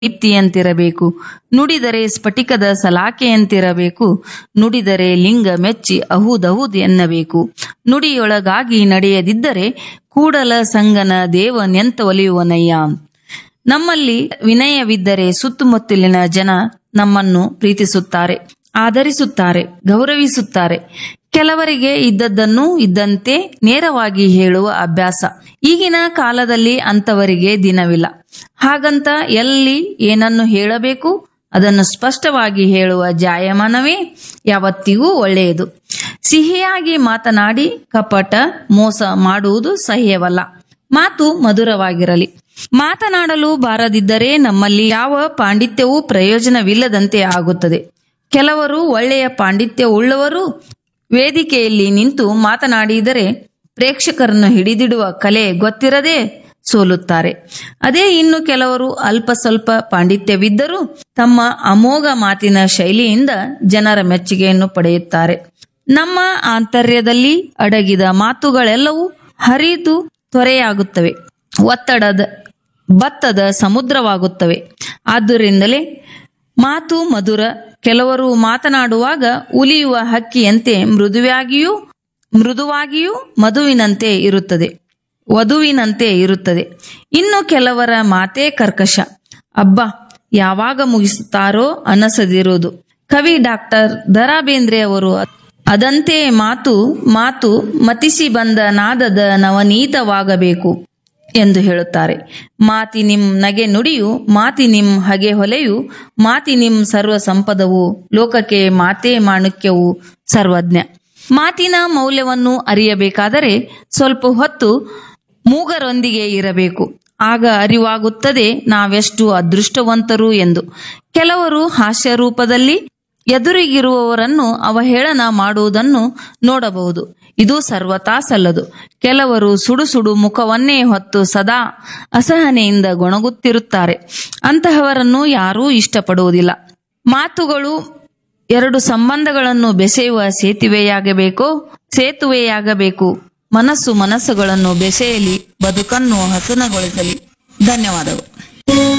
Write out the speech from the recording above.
ದೀಪ್ತಿಯಂತಿರಬೇಕು ನುಡಿದರೆ ಸ್ಫಟಿಕದ ಸಲಾಕೆಯಂತಿರಬೇಕು ನುಡಿದರೆ ಲಿಂಗ ಮೆಚ್ಚಿ ಅಹುದಹುದ್ ಎನ್ನಬೇಕು ನುಡಿಯೊಳಗಾಗಿ ನಡೆಯದಿದ್ದರೆ ಕೂಡಲ ಸಂಗನ ದೇವನೆಂತ ಒಲಿಯುವನಯ್ಯ ನಮ್ಮಲ್ಲಿ ವಿನಯವಿದ್ದರೆ ಸುತ್ತಮುತ್ತಲಿನ ಜನ ನಮ್ಮನ್ನು ಪ್ರೀತಿಸುತ್ತಾರೆ ಆದರಿಸುತ್ತಾರೆ ಗೌರವಿಸುತ್ತಾರೆ ಕೆಲವರಿಗೆ ಇದ್ದದ್ದನ್ನು ಇದ್ದಂತೆ ನೇರವಾಗಿ ಹೇಳುವ ಅಭ್ಯಾಸ ಈಗಿನ ಕಾಲದಲ್ಲಿ ಅಂತವರಿಗೆ ದಿನವಿಲ್ಲ ಹಾಗಂತ ಎಲ್ಲಿ ಏನನ್ನು ಹೇಳಬೇಕು ಅದನ್ನು ಸ್ಪಷ್ಟವಾಗಿ ಹೇಳುವ ಜಾಯಮಾನವೇ ಯಾವತ್ತಿಗೂ ಒಳ್ಳೆಯದು ಸಿಹಿಯಾಗಿ ಮಾತನಾಡಿ ಕಪಟ ಮೋಸ ಮಾಡುವುದು ಸಹ್ಯವಲ್ಲ ಮಾತು ಮಧುರವಾಗಿರಲಿ ಮಾತನಾಡಲು ಬಾರದಿದ್ದರೆ ನಮ್ಮಲ್ಲಿ ಯಾವ ಪಾಂಡಿತ್ಯವೂ ಪ್ರಯೋಜನವಿಲ್ಲದಂತೆ ಆಗುತ್ತದೆ ಕೆಲವರು ಒಳ್ಳೆಯ ಪಾಂಡಿತ್ಯ ಉಳ್ಳವರು ವೇದಿಕೆಯಲ್ಲಿ ನಿಂತು ಮಾತನಾಡಿದರೆ ಪ್ರೇಕ್ಷಕರನ್ನು ಹಿಡಿದಿಡುವ ಕಲೆ ಗೊತ್ತಿರದೆ ಸೋಲುತ್ತಾರೆ ಅದೇ ಇನ್ನು ಕೆಲವರು ಅಲ್ಪ ಸ್ವಲ್ಪ ಪಾಂಡಿತ್ಯವಿದ್ದರೂ ತಮ್ಮ ಅಮೋಘ ಮಾತಿನ ಶೈಲಿಯಿಂದ ಜನರ ಮೆಚ್ಚುಗೆಯನ್ನು ಪಡೆಯುತ್ತಾರೆ ನಮ್ಮ ಆಂತರ್ಯದಲ್ಲಿ ಅಡಗಿದ ಮಾತುಗಳೆಲ್ಲವೂ ಹರಿದು ತೊರೆಯಾಗುತ್ತವೆ ಒತ್ತಡದ ಭತ್ತದ ಸಮುದ್ರವಾಗುತ್ತವೆ ಆದ್ದರಿಂದಲೇ ಮಾತು ಮಧುರ ಕೆಲವರು ಮಾತನಾಡುವಾಗ ಉಲಿಯುವ ಹಕ್ಕಿಯಂತೆ ಮೃದುವಾಗಿಯೂ ಮೃದುವಾಗಿಯೂ ಮಧುವಿನಂತೆ ಇರುತ್ತದೆ ವಧುವಿನಂತೆ ಇರುತ್ತದೆ ಇನ್ನು ಕೆಲವರ ಮಾತೇ ಕರ್ಕಶ ಅಬ್ಬಾ ಯಾವಾಗ ಮುಗಿಸುತ್ತಾರೋ ಅನಸದಿರುವುದು ಕವಿ ಡಾಕ್ಟರ್ ದರಾ ಬೇಂದ್ರೆ ಅವರು ಅದಂತೆ ಮಾತು ಮಾತು ಮತಿಸಿ ಬಂದ ನಾದದ ನವನೀತವಾಗಬೇಕು ಎಂದು ಹೇಳುತ್ತಾರೆ ಮಾತಿ ನಿಮ್ ನಗೆ ನುಡಿಯು ಮಾತಿ ನಿಮ್ ಹಗೆ ಹೊಲೆಯು ಮಾತಿ ನಿಮ್ ಸರ್ವ ಸಂಪದವು ಲೋಕಕ್ಕೆ ಮಾತೇ ಮಾಣುಕ್ಯವು ಸರ್ವಜ್ಞ ಮಾತಿನ ಮೌಲ್ಯವನ್ನು ಅರಿಯಬೇಕಾದರೆ ಸ್ವಲ್ಪ ಹೊತ್ತು ಮೂಗರೊಂದಿಗೆ ಇರಬೇಕು ಆಗ ಅರಿವಾಗುತ್ತದೆ ನಾವೆಷ್ಟು ಅದೃಷ್ಟವಂತರು ಎಂದು ಕೆಲವರು ಹಾಸ್ಯ ರೂಪದಲ್ಲಿ ಎದುರಿಗಿರುವವರನ್ನು ಅವಹೇಳನ ಮಾಡುವುದನ್ನು ನೋಡಬಹುದು ಇದು ಸರ್ವತಾ ಸಲ್ಲದು ಕೆಲವರು ಸುಡು ಸುಡು ಮುಖವನ್ನೇ ಹೊತ್ತು ಸದಾ ಅಸಹನೆಯಿಂದ ಗೊಣಗುತ್ತಿರುತ್ತಾರೆ ಅಂತಹವರನ್ನು ಯಾರೂ ಇಷ್ಟಪಡುವುದಿಲ್ಲ ಮಾತುಗಳು ಎರಡು ಸಂಬಂಧಗಳನ್ನು ಬೆಸೆಯುವ ಸೇತುವೆಯಾಗಬೇಕೋ ಸೇತುವೆಯಾಗಬೇಕು ಮನಸ್ಸು ಮನಸ್ಸುಗಳನ್ನು ಬೆಸೆಯಲಿ ಬದುಕನ್ನು ಹಸನಗೊಳಿಸಲಿ ಧನ್ಯವಾದಗಳು